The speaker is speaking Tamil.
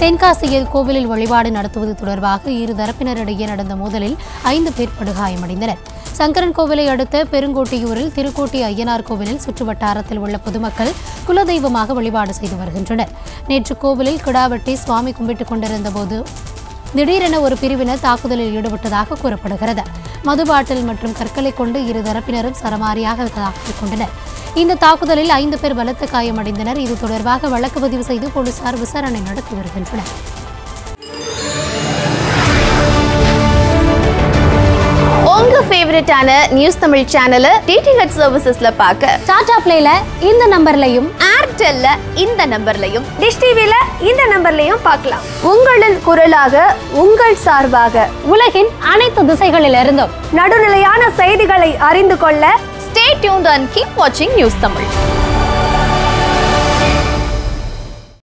தென்காசியில் கோவிலில் வழிபாடு நடத்துவது தொடர்பாக இரு தரப்பினரிடையே நடந்த மோதலில் ஐந்து பேர் படுகாயமடைந்தனர் சங்கரன் கோவிலை அடுத்த பெருங்கோட்டியூரில் திருக்கோட்டி ஐயனார் கோவிலில் சுற்றுவட்டாரத்தில் உள்ள பொதுமக்கள் குலதெய்வமாக வழிபாடு செய்து வருகின்றனர் நேற்று கோவிலில் கிடாவெட்டி சுவாமி கும்பிட்டுக் கொண்டிருந்த போது திடீரென ஒரு பிரிவினர் தாக்குதலில் ஈடுபட்டதாக கூறப்படுகிறது மது பாட்டில் மற்றும் கற்களை கொண்டு இரு தரப்பினரும் சரமாரியாக தாக்கிக் கொண்டனர் இந்த தாக்குதலில் ஐந்து பேர் பலத்த காயமடைந்தனர் இது தொடர்பாக வழக்கு பதிவு செய்து போலீசார் விசாரணை நடத்தி வருகின்றனர் உங்க ஃபேவரட்டான நியூஸ் தமிழ் சேனலை டிடிஹெச் சர்வீசஸ்ல பார்க்க டாடா பிளேல இந்த நம்பர்லையும் ஏர்டெல்ல இந்த நம்பர்லையும் டிஷ் டிவில இந்த நம்பர்லயும் பார்க்கலாம் உங்களின் குரலாக உங்கள் சார்பாக உலகின் அனைத்து திசைகளிலிருந்தும் நடுநிலையான செய்திகளை அறிந்து கொள்ள ஸ்டே டியூன்ட் அண்ட் கீப் வாட்சிங் நியூஸ் தமிழ்